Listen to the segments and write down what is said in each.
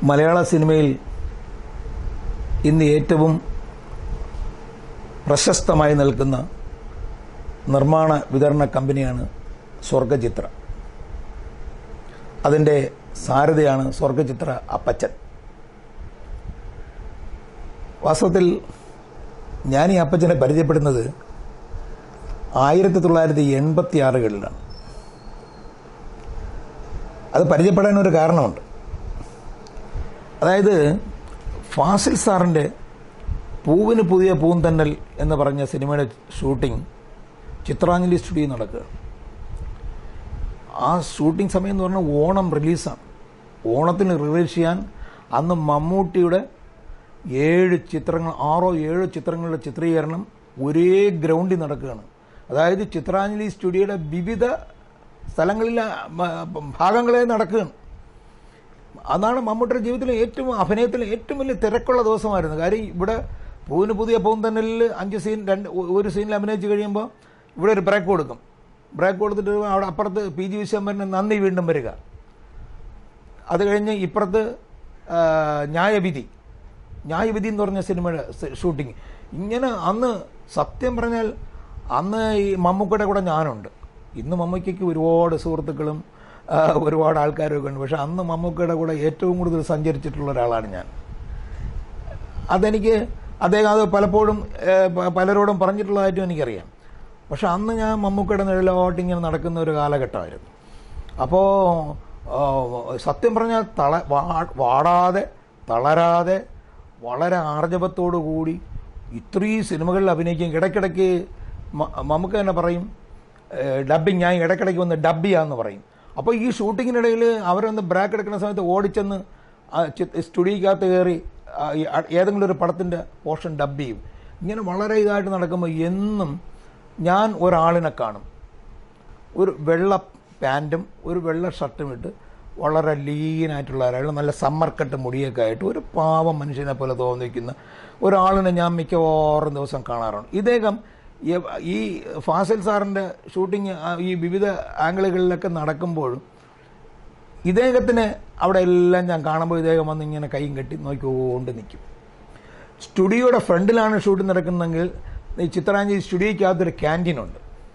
മലയാള സിനിമയിൽ ഇന്ന് ഏറ്റവും പ്രശസ്തമായി നിൽക്കുന്ന നിർമ്മാണ വിതരണ കമ്പനിയാണ് സ്വർഗചിത്ര അതിൻ്റെ സാരഥിയാണ് സ്വർഗചിത്ര അപ്പച്ചൻ വാസ്തവത്തിൽ ഞാൻ ഈ അപ്പച്ചനെ പരിചയപ്പെടുന്നത് ആയിരത്തി തൊള്ളായിരത്തി എൺപത്തി ആറുകളിലാണ് അത് പരിചയപ്പെടാൻ ഒരു കാരണമുണ്ട് അതായത് ഫാസിൽ സാറിൻ്റെ പൂവിന് പുതിയ പൂന്തന്നൽ എന്ന് പറഞ്ഞ സിനിമയുടെ ഷൂട്ടിംഗ് ചിത്രാഞ്ജലി സ്റ്റുഡിയോ നടക്കുക ആ ഷൂട്ടിംഗ് സമയം എന്ന് പറഞ്ഞാൽ ഓണം റിലീസാണ് ഓണത്തിന് റിലീസ് ചെയ്യാൻ അന്ന് മമ്മൂട്ടിയുടെ ഏഴ് ചിത്രങ്ങൾ ആറോ ഏഴോ ചിത്രങ്ങളുടെ ചിത്രീകരണം ഒരേ ഗ്രൗണ്ടിൽ നടക്കുകയാണ് അതായത് ചിത്രാഞ്ജലി സ്റ്റുഡിയോയുടെ വിവിധ സ്ഥലങ്ങളിൽ ഭാഗങ്ങളെ നടക്കുകയാണ് അതാണ് മമ്മൂട്ടിയുടെ ജീവിതത്തിലെ ഏറ്റവും അഭിനയത്തിലെ ഏറ്റവും വലിയ തിരക്കുള്ള ദിവസമായിരുന്നു കാര്യം ഇവിടെ പൂവിന് പുതിയ പൂന്തന്നലിൽ അഞ്ച് സീൻ രണ്ട് ഒരു സീനിൽ അഭിനയിച്ച് കഴിയുമ്പോൾ ഇവിടെ ഒരു ബ്രേക്ക് കൊടുക്കും ബ്രേക്ക് കൊടുത്തിട്ട് അവിടെ അപ്പുറത്ത് പി ജി വിശ്വംഭരന് നന്ദി വീണ്ടും വരിക അത് കഴിഞ്ഞ് ഇപ്പുറത്ത് ആ, ന്യായവിധി ന്യായവിധി എന്ന് പറഞ്ഞ സിനിമയുടെ ഷൂട്ടിങ് ഇങ്ങനെ അന്ന് സത്യം പറഞ്ഞാൽ അന്ന് ഈ മമ്മൂക്കയുടെ കൂടെ ഞാനുണ്ട് ഇന്ന് മമ്മൂക്കയ്ക്ക് ഒരുപാട് സുഹൃത്തുക്കളും ആ, ഒരുപാട് ആൾക്കാരൊക്കെ ഉണ്ട് പക്ഷെ അന്ന് മമ്മൂക്കയുടെ കൂടെ ഏറ്റവും കൂടുതൽ സഞ്ചരിച്ചിട്ടുള്ള ഒരാളാണ് ഞാൻ അതെനിക്ക് അദ്ദേഹം അത് പലപ്പോഴും ഏ, പ- പലരോടും പറഞ്ഞിട്ടുള്ളതായിട്ടും എനിക്കറിയാം പക്ഷെ അന്ന് ഞാൻ മമ്മൂക്കയുടെ നിഴലോട്ട് ഇങ്ങനെ നടക്കുന്ന ഒരു കാലഘട്ടമായിരുന്നു അപ്പോൾ സത്യം പറഞ്ഞാൽ തള വാ- വാടാതെ തളരാതെ വളരെ ആർജവത്തോടു കൂടി ഇത്രയും സിനിമകളിൽ അഭിനയിക്കും ഇടയ്ക്കിടയ്ക്ക് മ- മമ്മൂക്ക തന്നെ പറയും ഡബിങ് ഞാൻ ഇടയ്ക്കിടയ്ക്ക് വന്ന് ഡബ് ചെയ്യാന്ന് പറയും അപ്പോൾ ഈ ഷൂട്ടിങ്ങിനിടയിൽ അവരൊന്ന് ബ്രേക്ക് എടുക്കുന്ന സമയത്ത് ഓടിച്ചെന്ന് ആ ചി- സ്റ്റുഡിയോക്കകത്ത് കയറി ആ, ഈ അ- ഏതെങ്കിലും ഒരു പടത്തിൻ്റെ പോർഷൻ ഡബ് ചെയ്യും ഇങ്ങനെ വളരെ ഇതായിട്ട് നടക്കുമ്പോൾ എന്നും ഞാൻ ഒരാളിനെ കാണും ഒരു വെള്ള പാൻറ്റും ഒരു വെള്ള ഷർട്ടും ഇട്ട് വളരെ ലീനായിട്ടുള്ള ഒരാൾ നല്ല സമ്മർ കട്ട് മുടിയൊക്കെ ആയിട്ട് ഒരു പാവം മനുഷ്യനെ പോലെ തോന്നിക്കുന്ന ഒരാളിനെ ഞാൻ മിക്കവാറും ദിവസം കാണാറുണ്ട് ഇദ്ദേഹം ഈ- ഈ ഫാസിൽ സാറിൻ്റെ ഷൂട്ടിങ് ഈ വിവിധ ആംഗിളുകളിലൊക്കെ നടക്കുമ്പോഴും ഇദ്ദേഹത്തിന് അവിടെ എല്ലാം ഞാൻ കാണുമ്പോൾ ഇദ്ദേഹം വന്ന് ഇങ്ങനെ കൈയും കെട്ടി നോക്കിക്കൊണ്ട് നിൽക്കും സ്റ്റുഡിയോയുടെ ഫ്രണ്ടിലാണ് ഷൂട്ട് നടക്കുന്നതെങ്കിൽ ഈ ചിത്രാഞ്ജലി സ്റ്റുഡിയോയ്ക്കകത്തൊരു ക്യാൻറ്റീനുണ്ട്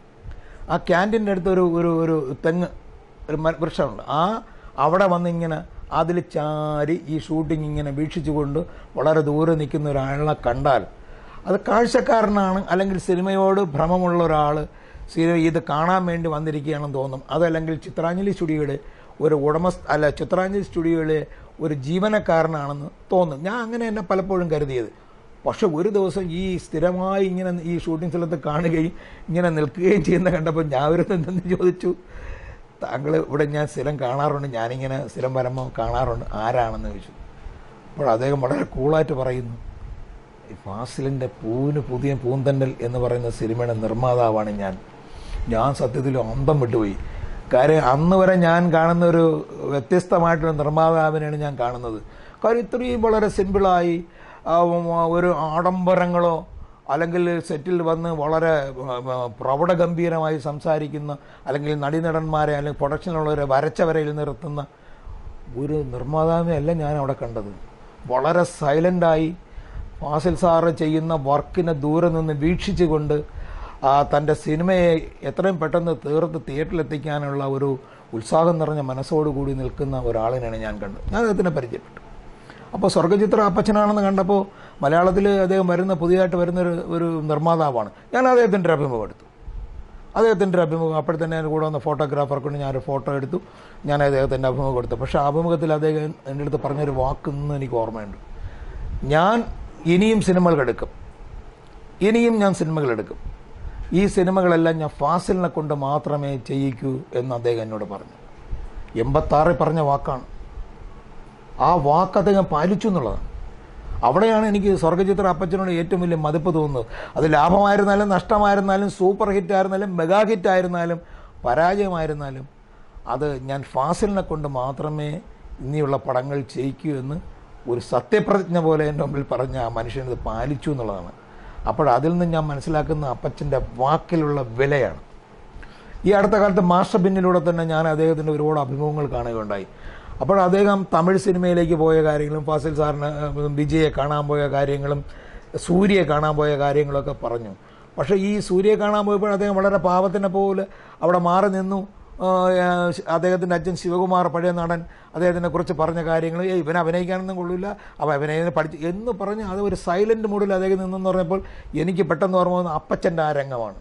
ആ ക്യാൻറ്റീൻ്റെ അടുത്ത് ഒരു ഒരു ഒരു തെങ്ങ് ഒരു മര- വൃക്ഷമുണ്ട് ആ അവിടെ വന്ന് ഇങ്ങനെ അതിൽ ചാരി ഈ ഷൂട്ടിംഗ് ഇങ്ങനെ വീക്ഷിച്ചുകൊണ്ട് വളരെ ദൂരെ നിൽക്കുന്ന ഒരാളെ കണ്ടാൽ അത് കാഴ്ചക്കാരനാണ് അല്ലെങ്കിൽ സിനിമയോട് ഭ്രമമുള്ള ഒരാൾ സിനിമ ഇത് കാണാൻ വേണ്ടി വന്നിരിക്കുകയാണെന്ന് തോന്നും അതല്ലെങ്കിൽ ചിത്രാഞ്ജലി സ്റ്റുഡിയോയുടെ ഒരു ഉടമസ്ഥ അല്ല ചിത്രാഞ്ജലി സ്റ്റുഡിയോയിലെ ഒരു ജീവനക്കാരനാണെന്ന് തോന്നും ഞാൻ അങ്ങനെ എന്നെ പലപ്പോഴും കരുതിയത് പക്ഷെ ഒരു ദിവസം ഈ സ്ഥിരമായി ഇങ്ങനെ ഈ ഷൂട്ടിംഗ് സ്ഥലത്ത് കാണുകയും ഇങ്ങനെ നിൽക്കുകയും ചെയ്യുന്ന കണ്ടപ്പോൾ ഞാൻ ഒരു എന്തെന്ന് ചോദിച്ചു താങ്കൾ ഇവിടെ ഞാൻ സ്ഥിരം കാണാറുണ്ട് ഞാനിങ്ങനെ സ്ഥിരം വരുമ്പോൾ കാണാറുണ്ട് ആരാണെന്ന് ചോദിച്ചു അപ്പോൾ അദ്ദേഹം വളരെ കൂളായിട്ട് പറയുന്നു ഈ ഫാസിലിൻ്റെ പൂവിന് പുതിയ പൂന്തണ്ടൽ എന്ന് പറയുന്ന സിനിമയുടെ നിർമ്മാതാവാണ് ഞാൻ ഞാൻ സത്യത്തിൽ അന്തം വിട്ടുപോയി കാര്യം അന്ന് വരെ ഞാൻ കാണുന്ന ഒരു വ്യത്യസ്തമായിട്ടൊരു നിർമ്മാതാവിനെയാണ് ഞാൻ കാണുന്നത് കാര്യം ഇത്രയും വളരെ സിമ്പിളായി ആ, ഉം, ഒരു ആഡംബരങ്ങളോ അല്ലെങ്കിൽ സെറ്റിൽ വന്ന് വളരെ ഉം, ഉം, പ്രൗഢഗംഭീരമായി സംസാരിക്കുന്ന അല്ലെങ്കിൽ നടീനടന്മാരെ അല്ലെങ്കിൽ പ്രൊഡക്ഷനിലുള്ളവരെ വരച്ച വരയിൽ നിർത്തുന്ന ഒരു നിർമ്മാതാവിനെയല്ല ഞാൻ അവിടെ കണ്ടത് വളരെ സൈലൻ്റായി ഫാസിൽ സാറ് ചെയ്യുന്ന വർക്കിനെ ദൂരെ നിന്ന് വീക്ഷിച്ചുകൊണ്ട് ആ തൻ്റെ സിനിമയെ എത്രയും പെട്ടെന്ന് തീർത്ത് തിയേറ്ററിലെത്തിക്കാനുള്ള ഒരു ഉത്സാഹം നിറഞ്ഞ മനസ്സോടുകൂടി നിൽക്കുന്ന ഒരാളിനെയാണ് ഞാൻ കണ്ടത് ഞാൻ അദ്ദേഹത്തിനെ പരിചയപ്പെട്ടു അപ്പോൾ സ്വർഗചിത്ര അപ്പച്ചനാണെന്ന് കണ്ടപ്പോൾ മലയാളത്തിൽ അദ്ദേഹം വരുന്ന പുതിയതായിട്ട് വരുന്ന ഒരു ഒരു നിർമ്മാതാവാണ് ഞാൻ അദ്ദേഹത്തിൻ്റെ ഒരു അഭിമുഖം എടുത്തു അദ്ദേഹത്തിൻ്റെ ഒരു അഭിമുഖം അപ്പോഴത്തന്നെ എൻ്റെ കൂടെ വന്ന ഫോട്ടോഗ്രാഫറെ കൊണ്ട് ഞാനൊരു ഫോട്ടോ എടുത്തു ഞാൻ അദ്ദേഹത്തിൻ്റെ അഭിമുഖം എടുത്തു പക്ഷേ ആ അഭിമുഖത്തിൽ അദ്ദേഹം എൻ്റെ അടുത്ത് പറഞ്ഞൊരു വാക്കൊന്നും എനിക്ക് ഓർമ്മയുണ്ട് ഞാൻ ഇനിയും സിനിമകൾ എടുക്കും ഇനിയും ഞാൻ സിനിമകൾ എടുക്കും ഈ സിനിമകളെല്ലാം ഞാൻ ഫാസിലിനെ കൊണ്ട് മാത്രമേ ചെയ്യിക്കൂ എന്ന് അദ്ദേഹം എന്നോട് പറഞ്ഞു എൺപത്താറിൽ പറഞ്ഞ വാക്കാണ് ആ വാക്ക് അദ്ദേഹം പാലിച്ചു എന്നുള്ളതാണ് അവിടെയാണ് എനിക്ക് സ്വർഗചിത്ര അപ്പച്ചനോട് ഏറ്റവും വലിയ മതിപ്പ് തോന്നുന്നത് അത് ലാഭമായിരുന്നാലും നഷ്ടമായിരുന്നാലും സൂപ്പർ ഹിറ്റ് ആയിരുന്നാലും മെഗാ ഹിറ്റ് ആയിരുന്നാലും പരാജയമായിരുന്നാലും അത് ഞാൻ ഫാസിലിനെ കൊണ്ട് മാത്രമേ ഇനിയുള്ള പടങ്ങൾ ചെയ്യിക്കൂ എന്ന് ഒരു സത്യപ്രതിജ്ഞ പോലെ എൻ്റെ മുമ്പിൽ പറഞ്ഞ ആ മനുഷ്യനത് പാലിച്ചു എന്നുള്ളതാണ് അപ്പോൾ അതിൽ നിന്ന് ഞാൻ മനസ്സിലാക്കുന്ന അപ്പച്ചൻ്റെ വാക്കിലുള്ള വിലയാണ് ഈ അടുത്ത കാലത്ത് മാസ്റ്റർ ബിന്നിലൂടെ തന്നെ ഞാൻ അദ്ദേഹത്തിൻ്റെ ഒരുപാട് അഭിമുഖങ്ങൾ കാണുകയുണ്ടായി അപ്പോൾ അദ്ദേഹം തമിഴ് സിനിമയിലേക്ക് പോയ കാര്യങ്ങളും ഫാസിൽ സാറിന് വിജയെ കാണാൻ പോയ കാര്യങ്ങളും സൂര്യയെ കാണാൻ പോയ കാര്യങ്ങളൊക്കെ പറഞ്ഞു പക്ഷേ ഈ സൂര്യയെ കാണാൻ പോയപ്പോൾ അദ്ദേഹം വളരെ പാവത്തിനെ പോലെ അവിടെ മാറി നിന്നു ആ, ആ, അദ്ദേഹത്തിൻ്റെ അച്ഛൻ ശിവകുമാർ പഴയ നടൻ അദ്ദേഹത്തിനെ കുറിച്ച് പറഞ്ഞ കാര്യങ്ങൾ ഏയ് ഇവൻ അഭിനയിക്കാനൊന്നും കൊള്ളില്ല അവ അഭിനയം പഠിച്ച് എന്ന് പറഞ്ഞ് അത് ഒരു സൈലന്റ് മൂഡിൽ അദ്ദേഹം നിന്നെന്ന് പറഞ്ഞപ്പോൾ എനിക്ക് പെട്ടെന്ന് ഓർമ്മ വന്ന അപ്പച്ചൻ്റെ ആ രംഗമാണ്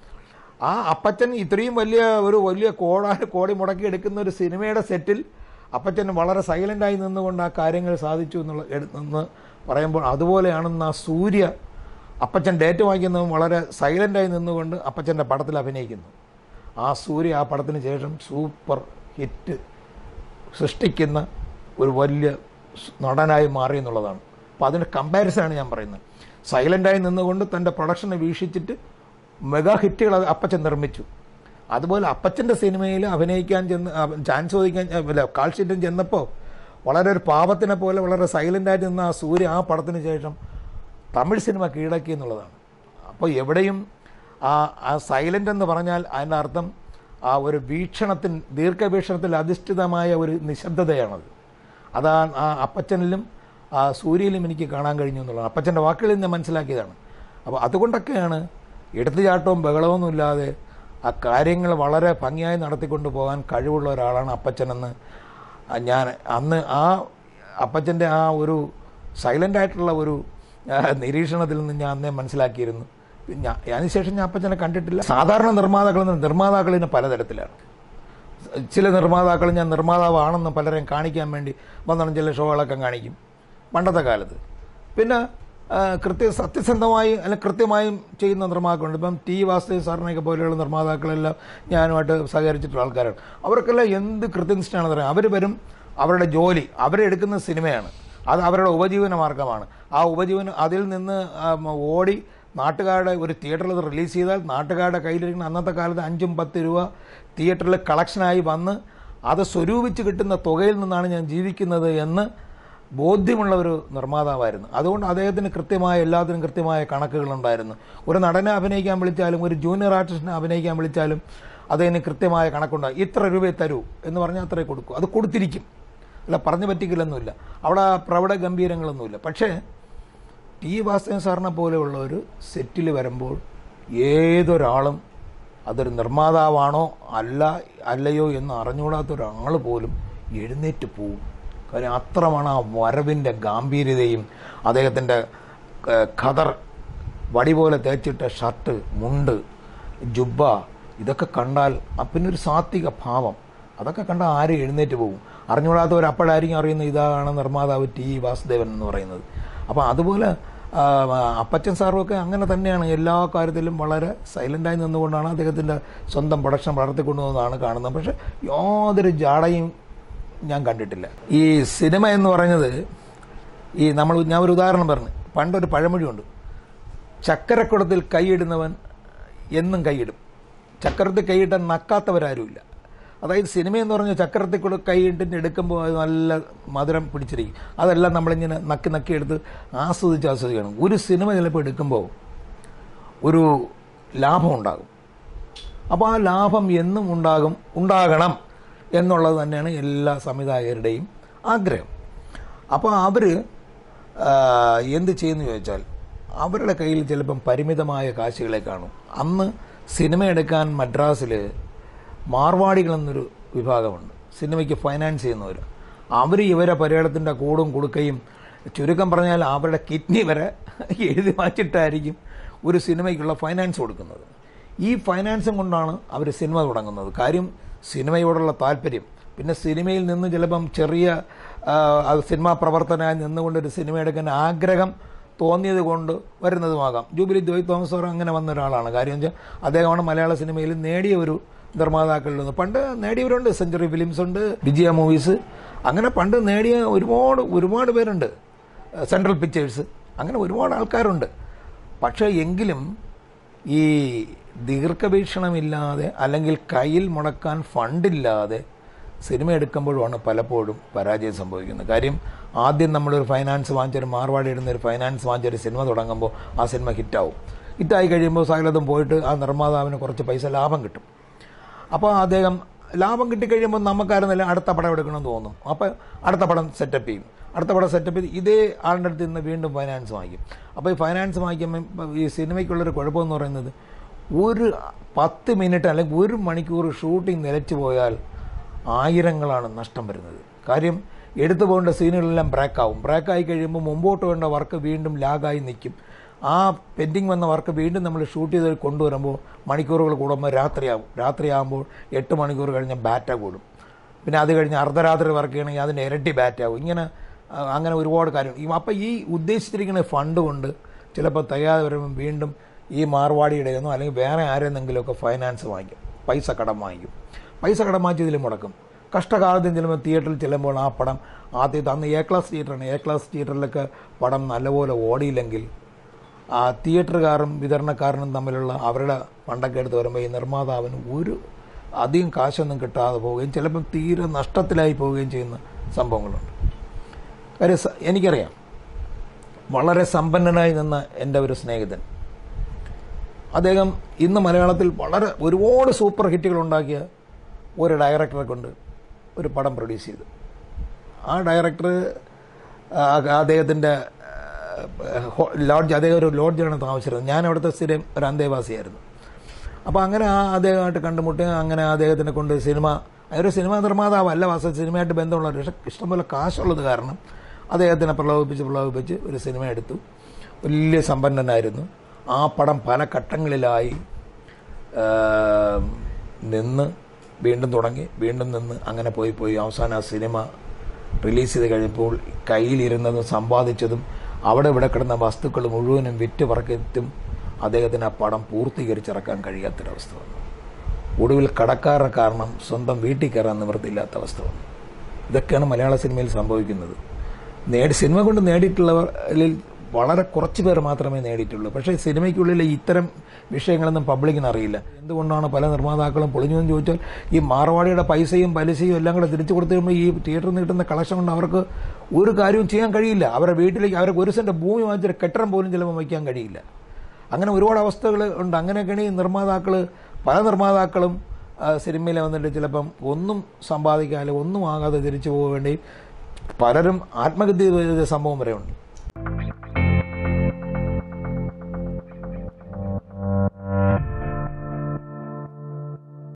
ആ അപ്പച്ചൻ ഇത്രയും വലിയ ഒരു വലിയ കോടാ കോടി മുടക്കി എടുക്കുന്ന ഒരു സിനിമയുടെ സെറ്റിൽ അപ്പച്ചൻ വളരെ സൈലൻ്റായി നിന്നുകൊണ്ട് ആ കാര്യങ്ങൾ സാധിച്ചു എന്നുള്ള എടു- എന്ന് പറയുമ്പോൾ അതുപോലെയാണെന്ന് ആ സൂര്യ അപ്പച്ചൻ ഡേറ്റ് വാങ്ങിക്കുന്നതും വളരെ സൈലൻ്റായി നിന്നുകൊണ്ട് അപ്പച്ചൻ്റെ പടത്തിൽ അഭിനയിക്കുന്നു ആ സൂര്യ ആ പടത്തിന് ശേഷം സൂപ്പർ ഹിറ്റ് സൃഷ്ടിക്കുന്ന ഒരു വലിയ സ് നടനായി മാറി എന്നുള്ളതാണ് അപ്പോൾ അതിൻ്റെ കമ്പാരിസണാണ് ഞാൻ പറയുന്നത് സൈലൻ്റായി നിന്നുകൊണ്ട് തൻ്റെ പ്രൊഡക്ഷനെ വീക്ഷിച്ചിട്ട് മെഗാ ഹിറ്റുകൾ അത് അപ്പച്ചൻ നിർമ്മിച്ചു അതുപോലെ അപ്പച്ചൻ്റെ സിനിമയിൽ അഭിനയിക്കാൻ ചെന്ന് അഹ് ചാൻസ് ചോദിക്കാൻ അഹ് അല്ല കാൾ ഷീറ്റും ചെന്നപ്പോൾ വളരെ ഒരു പാപത്തിനെ പോലെ വളരെ സൈലൻ്റായിട്ട് നിന്ന ആ സൂര്യ ആ പടത്തിന് ശേഷം തമിഴ് സിനിമ കീഴടക്കി എന്നുള്ളതാണ് അപ്പോൾ എവിടെയും ആ ആ സൈലൻ്റ് എന്ന് പറഞ്ഞാൽ അതിൻ്റെ അർത്ഥം ആ ഒരു വീക്ഷണത്തിൻ ദീർഘവീക്ഷണത്തിൽ അധിഷ്ഠിതമായ ഒരു നിശബ്ദതയാണത് അതാണ് ആ അപ്പച്ചനിലും ആ സൂര്യയിലും എനിക്ക് കാണാൻ കഴിഞ്ഞു എന്നുള്ളതാണ് അപ്പച്ചൻ്റെ വാക്കുകളിൽ നിന്ന് മനസ്സിലാക്കിയതാണ് അപ്പോൾ അതുകൊണ്ടൊക്കെയാണ് എടുത്തുചാട്ടവും ബഹളമൊന്നും ഇല്ലാതെ ആ കാര്യങ്ങൾ വളരെ ഭംഗിയായി നടത്തിക്കൊണ്ട് പോകാൻ കഴിവുള്ള ഒരാളാണ് അപ്പച്ചനെന്ന് ആ ഞാൻ അന്ന് ആ അപ്പച്ചൻ്റെ ആ ഒരു സൈലൻ്റ് ആയിട്ടുള്ള ഒരു ആ, നിരീക്ഷണത്തിൽ നിന്ന് ഞാൻ അന്നേ മനസ്സിലാക്കിയിരുന്നു പിന്നെ അതിനുശേഷം ഞാൻ അപ്പച്ചനെ കണ്ടിട്ടില്ല സാധാരണ നിർമ്മാതാക്കളിൽ നിന്ന് നിർമ്മാതാക്കളിന് പലതരത്തിലാണ് ചില നിർമ്മാതാക്കൾ ഞാൻ നിർമ്മാതാവാണെന്ന് പലരെയും കാണിക്കാൻ വേണ്ടി വന്നിട്ട് ചില ഷോകളൊക്കെ കാണിക്കും പണ്ടത്തെ കാലത്ത് പിന്നെ ആ, കൃത്യ സത്യസന്ധമായി അല്ല കൃത്യമായും ചെയ്യുന്ന നിർമ്മാതാക്കളുണ്ട് ഇപ്പം ടി വാസുദേവ് സാറിനെയൊക്കെ പോലെയുള്ള നിർമ്മാതാക്കളെല്ലാം ഞാനുമായിട്ട് സഹകരിച്ചിട്ടുള്ള ആൾക്കാരാണ് അവർക്കെല്ലാം എന്ത് കൃത്യനിഷ്ഠയാണെന്ന് പറയാം അവർ വരും അവരുടെ ജോലി അവരെടുക്കുന്ന സിനിമയാണ് അത് അവരുടെ ഉപജീവന മാർഗമാണ് ആ ഉപജീവനം അതിൽ നിന്ന് ആ, മ, ഓടി നാട്ടുകാരുടെ ഒരു തിയേറ്ററിൽ അത് റിലീസ് ചെയ്താൽ നാട്ടുകാരുടെ കയ്യിലിരിക്കുന്ന അന്നത്തെ കാലത്ത് അഞ്ചും പത്ത് രൂപ തിയേറ്ററിൽ കളക്ഷനായി വന്ന് അത് സ്വരൂപിച്ച് കിട്ടുന്ന തുകയിൽ നിന്നാണ് ഞാൻ ജീവിക്കുന്നത് എന്ന് ബോധ്യമുള്ള ഒരു നിർമ്മാതാവായിരുന്നു അതുകൊണ്ട് അദ്ദേഹത്തിന് കൃത്യമായ എല്ലാത്തിനും കൃത്യമായ കണക്കുകളുണ്ടായിരുന്നു ഒരു നടനെ അഭിനയിക്കാൻ വിളിച്ചാലും ഒരു ജൂനിയർ ആർട്ടിസ്റ്റിനെ അഭിനയിക്കാൻ വിളിച്ചാലും അതിന് കൃത്യമായ കണക്കുണ്ടാകും ഇത്ര രൂപയെ തരൂ എന്ന് പറഞ്ഞാൽ അത്രേ കൊടുക്കൂ അത് കൊടുത്തിരിക്കും അല്ല പറഞ്ഞു പറ്റിക്കില്ലൊന്നുമില്ല അവിടെ പ്രൗഢ ഗംഭീരങ്ങളൊന്നുമില്ല പക്ഷേ ടി വാസുദേവൻ സാറിനെ പോലെയുള്ള ഒരു സെറ്റിൽ വരുമ്പോൾ ഏതൊരാളും അതൊരു നിർമ്മാതാവാണോ അല്ല അല്ലയോ എന്ന് അറിഞ്ഞുകൂടാത്ത ഒരാൾ പോലും എഴുന്നേറ്റ് പോവും കാര്യം അത്രമാണ് ആ വരവിൻ്റെ ഗാംഭീര്യതയും അദ്ദേഹത്തിൻ്റെ ഏഹ്, ഖദർ വടി പോലെ തേച്ചിട്ട ഷർട്ട് മുണ്ട് ജുബ്ബ ഇതൊക്കെ കണ്ടാൽ ആ പിന്നെ ഒരു സാത്വിക ഭാവം അതൊക്കെ കണ്ടാൽ ആരും എഴുന്നേറ്റ് പോകും അറിഞ്ഞുകൂടാത്തവർ അപ്പോഴായിരിക്കും അറിയുന്നത് ഇതാണ് നിർമ്മാതാവ് ടി വാസുദേവൻ എന്ന് പറയുന്നത് അപ്പോൾ അതുപോലെ ആ, അപ്പച്ചൻ സാറുമൊക്കെ അങ്ങനെ തന്നെയാണ് എല്ലാ കാര്യത്തിലും വളരെ സൈലൻ്റായി നിന്നുകൊണ്ടാണ് അദ്ദേഹത്തിൻ്റെ സ്വന്തം പ്രൊഡക്ഷൻ വളർത്തിക്കൊണ്ടുവന്നതാണ് കാണുന്നത് പക്ഷേ യാതൊരു ജാടയും ഞാൻ കണ്ടിട്ടില്ല ഈ സിനിമ എന്ന് പറയുന്നത് ഈ നമ്മൾ ഞാൻ ഒരു ഉദാഹരണം പറഞ്ഞു പണ്ടൊരു പഴമൊഴിയുണ്ട് ചക്കരക്കുടത്തിൽ കൈയിടുന്നവൻ എന്നും കൈയിടും ചക്രത്തിൽ കൈയിട്ടാൻ നക്കാത്തവരാരുമില്ല അതായത് സിനിമ എന്ന് പറഞ്ഞാൽ ചക്രത്തിൽ കൂടെ കൈയിട്ടിട്ട് എടുക്കുമ്പോൾ അത് നല്ല മധുരം പിടിച്ചിരിക്കും അതെല്ലാം നമ്മളിങ്ങനെ നക്കി നക്കി എടുത്ത് ആസ്വദിച്ച് ആസ്വദിക്കണം ഒരു സിനിമ ചിലപ്പോൾ എടുക്കുമ്പോൾ ഒരു ലാഭം ഉണ്ടാകും അപ്പോൾ ആ ലാഭം എന്നും ഉണ്ടാകും ഉണ്ടാകണം എന്നുള്ളത് തന്നെയാണ് എല്ലാ സംവിധായകരുടെയും ആഗ്രഹം അപ്പോൾ അവർ എന്ത് ചെയ്യുന്നു ചോദിച്ചാൽ അവരുടെ കയ്യിൽ ചിലപ്പം പരിമിതമായ കാശുകളെ കാണും അന്ന് സിനിമ എടുക്കാൻ മദ്രാസിൽ മാർവാടികൾ എന്നൊരു വിഭാഗമുണ്ട് സിനിമയ്ക്ക് ഫൈനാൻസ് ചെയ്യുന്നവർ അവർ ഇവരെ പര്യടത്തിൻ്റെ കൂടും കൊടുക്കുകയും ചുരുക്കം പറഞ്ഞാൽ അവരുടെ കിഡ്നി വരെ എഴുതി വാങ്ങിച്ചിട്ടായിരിക്കും ഒരു സിനിമയ്ക്കുള്ള ഫൈനാൻസ് കൊടുക്കുന്നത് ഈ ഫൈനാൻസും കൊണ്ടാണ് അവർ സിനിമ തുടങ്ങുന്നത് കാര്യം സിനിമയോടുള്ള താല്പര്യം പിന്നെ സിനിമയിൽ നിന്ന് ചിലപ്പം ചെറിയ ആ, അത് സിനിമാ പ്രവർത്തനമായി നിന്നുകൊണ്ട് ഒരു സിനിമ എടുക്കാൻ ആഗ്രഹം തോന്നിയത് കൊണ്ട് വരുന്നതുമാകാം ജൂബിലി ജോയ് തോമസ് സാർ അങ്ങനെ വന്ന ഒരാളാണ് കാര്യം വെച്ചാൽ അദ്ദേഹമാണ് മലയാള സിനിമയിൽ നേടിയ ഒരു നിർമ്മാതാക്കളിൽ നിന്ന് പണ്ട് നേടിയവരുണ്ട് സെഞ്ചുറി ഫിലിംസ് ഉണ്ട് വിജയ മൂവീസ് അങ്ങനെ പണ്ട് നേടിയ ഒരുപാട് ഒരുപാട് പേരുണ്ട് സെൻട്രൽ പിക്ചേഴ്സ് അങ്ങനെ ഒരുപാട് ആൾക്കാരുണ്ട് പക്ഷേ എങ്കിലും ഈ ദീർഘവീക്ഷണമില്ലാതെ അല്ലെങ്കിൽ കയ്യിൽ മുടക്കാൻ ഫണ്ടില്ലാതെ സിനിമ എടുക്കുമ്പോഴുമാണ് പലപ്പോഴും പരാജയം സംഭവിക്കുന്നത് കാര്യം ആദ്യം നമ്മളൊരു ഫൈനാൻസ് വാങ്ങിച്ചൊരു മാർവാടി ഇടുന്ന ഒരു ഫൈനാൻസ് വാങ്ങിച്ചൊരു സിനിമ തുടങ്ങുമ്പോൾ ആ സിനിമ ഹിറ്റാവും ഹിറ്റായി കഴിയുമ്പോൾ സകലതും പോയിട്ട് ആ നിർമ്മാതാവിന് കുറച്ച് പൈസ ലാഭം കിട്ടും അപ്പോൾ അദ്ദേഹം ലാഭം കിട്ടിക്കഴിയുമ്പോൾ നമുക്കായിരുന്നില്ല അടുത്ത പടം എടുക്കണമെന്ന് തോന്നും അപ്പോൾ അടുത്ത പടം സെറ്റപ്പ് ചെയ്യും അടുത്ത പടം സെറ്റപ്പ് ചെയ്ത് ഇതേ ആളുടെ അടുത്ത് നിന്ന് വീണ്ടും ഫൈനാൻസ് വാങ്ങിക്കും അപ്പോൾ ഈ ഫൈനാൻസ് വാങ്ങിക്കുമ്പോൾ ഇപ്പം ഈ സിനിമയ്ക്കുള്ളൊരു കുഴപ്പമെന്ന് പറയുന്നത് ഒരു പത്ത് മിനിറ്റ് അല്ലെങ്കിൽ ഒരു മണിക്കൂർ ഷൂട്ടിംഗ് നിലച്ചു പോയാൽ ആയിരങ്ങളാണ് നഷ്ടം വരുന്നത് കാര്യം എടുത്തു പോകേണ്ട സീനുകളെല്ലാം ബ്രേക്കാവും ബ്രേക്കായി കഴിയുമ്പോൾ മുമ്പോട്ട് വേണ്ട വർക്ക് വീണ്ടും ലാഗായി നിൽക്കും ആ പെൻഡിങ് വന്ന വർക്ക് വീണ്ടും നമ്മൾ ഷൂട്ട് ചെയ്ത് കൊണ്ടുവരുമ്പോൾ മണിക്കൂറുകൾ കൂടുമ്പോൾ രാത്രിയാവും രാത്രിയാകുമ്പോൾ എട്ട് മണിക്കൂർ കഴിഞ്ഞ് ബാറ്റ കൂടും പിന്നെ അത് കഴിഞ്ഞ് അർദ്ധരാത്രി വർക്ക് ചെയ്യണമെങ്കിൽ അതിൻ്റെ ഇരട്ടി ബാറ്റാവും ഇങ്ങനെ ആ, അങ്ങനെ ഒരുപാട് കാര്യം ഈ അപ്പം ഈ ഉദ്ദേശിച്ചിരിക്കുന്ന ഫണ്ട് കൊണ്ട് ചിലപ്പോൾ തയ്യാതെ വരുമ്പോൾ വീണ്ടും ഈ മാർവാടിയുടെയെന്നോ അല്ലെങ്കിൽ വേറെ ആരെന്നെങ്കിലുമൊക്കെ ഫൈനാൻസ് വാങ്ങിക്കും പൈസ കടം വാങ്ങിക്കും പൈസ കടം വാങ്ങിച്ച് ഇതിൽ മുടക്കും കഷ്ടകാലത്തിന് ചിലപ്പോൾ തിയേറ്ററിൽ ചെല്ലുമ്പോൾ ആ പടം ആദ്യത്തെ അന്ന് എ ക്ലാസ് തിയേറ്ററാണ് എ ക്ലാസ് തിയേറ്ററിലൊക്കെ പടം നല്ലപോലെ ഓടിയില്ലെങ്കിൽ ആ തിയേറ്ററുകാരും വിതരണക്കാരനും തമ്മിലുള്ള അവരുടെ ഫണ്ടൊക്കെ എടുത്ത് വരുമ്പോൾ ഈ നിർമ്മാതാവിന് ഒരു അധികം കാശൊന്നും കിട്ടാതെ പോവുകയും ചിലപ്പം തീരെ നഷ്ടത്തിലായി പോവുകയും ചെയ്യുന്ന സംഭവങ്ങളുണ്ട് കാര്യം സ- എനിക്കറിയാം വളരെ സമ്പന്നനായി നിന്ന എൻ്റെ ഒരു സ്നേഹിതൻ അദ്ദേഹം ഇന്ന് മലയാളത്തിൽ വളരെ ഒരുപാട് സൂപ്പർ ഹിറ്റുകൾ ഉണ്ടാക്കിയ ഒരു ഡയറക്ടറെ കൊണ്ട് ഒരു പടം പ്രൊഡ്യൂസ് ചെയ്തു ആ ഡയറക്ടർ അദ്ദേഹത്തിൻ്റെ ലോഡ്ജ് അദ്ദേഹം ഒരു ലോഡ്ജാണ് താമസിച്ചിരുന്നത് ഞാൻ അവിടുത്തെ സ്ഥിരം ഒരു അന്തേവാസിയായിരുന്നു അപ്പോൾ അങ്ങനെ ആ അദ്ദേഹമായിട്ട് കണ്ടുമുട്ടി അങ്ങനെ അദ്ദേഹത്തിനെ കൊണ്ട് സിനിമ ഒരു സിനിമാ നിർമ്മാതാവല്ല വാസ സിനിമയായിട്ട് ബന്ധമുള്ള പക്ഷേ ഇഷ്ടംപോലെ കാശുള്ളത് കാരണം അദ്ദേഹത്തിനെ പ്രലോഭിപ്പിച്ച് പ്രലോഭിപ്പിച്ച് ഒരു സിനിമ എടുത്തു വലിയ സമ്പന്നനായിരുന്നു ആ പടം പല ഘട്ടങ്ങളിലായി ആ, നിന്ന് വീണ്ടും തുടങ്ങി വീണ്ടും നിന്ന് അങ്ങനെ പോയി പോയി അവസാനം ആ സിനിമ റിലീസ് ചെയ്ത് കഴിഞ്ഞപ്പോൾ കയ്യിലിരുന്നതും സമ്പാദിച്ചതും അവിടെ ഇവിടെ കിടന്ന വസ്തുക്കൾ മുഴുവനും വിറ്റ് പറക്കത്തും അദ്ദേഹത്തിന് ആ പടം പൂർത്തീകരിച്ചിറക്കാൻ കഴിയാത്തൊരവസ്ഥ വന്നു ഒടുവിൽ കടക്കാരുടെ കാരണം സ്വന്തം വീട്ടിൽ കയറാൻ നിവൃത്തിയില്ലാത്ത അവസ്ഥ വന്നു ഇതൊക്കെയാണ് മലയാള സിനിമയിൽ സംഭവിക്കുന്നത് നേടി സിനിമ കൊണ്ട് നേടിയിട്ടുള്ളവരിൽ വളരെ കുറച്ച് പേർ മാത്രമേ നേടിയിട്ടുള്ളൂ പക്ഷേ സിനിമയ്ക്കുള്ളിൽ ഇത്തരം വിഷയങ്ങളൊന്നും പബ്ലിക്കിന് അറിയില്ല എന്തുകൊണ്ടാണ് പല നിർമ്മാതാക്കളും പൊളിഞ്ഞു എന്ന് ചോദിച്ചാൽ ഈ മാർവാടിയുടെ പൈസയും പലിശയും എല്ലാം കൂടെ തിരിച്ചു കൊടുത്തു കഴിയുമ്പോൾ ഈ തിയേറ്ററിൽ നിന്ന് കിട്ടുന്ന കളക്ഷൻ കൊണ്ട് അവർക്ക് ഒരു കാര്യവും ചെയ്യാൻ കഴിയില്ല അവരുടെ വീട്ടിലേക്ക് അവർക്ക് ഒരു സെന്റ് ഭൂമി വാങ്ങിച്ചൊരു കെട്ടിടം പോലും ചിലപ്പോൾ വയ്ക്കാൻ കഴിയില്ല അങ്ങനെ ഒരുപാട് അവസ്ഥകൾ ഉണ്ട് അങ്ങനെയൊക്കെയാണ് ഈ നിർമ്മാതാക്കൾ പല നിർമ്മാതാക്കളും ആ, സിനിമയിൽ വന്നിട്ട് ചിലപ്പം ഒന്നും സമ്പാദിക്കാതെ ഒന്നും ആകാതെ തിരിച്ചു പോകേണ്ടി പലരും ആത്മഹത്യ ചെയ്ത സംഭവം വരെ ഉണ്ട്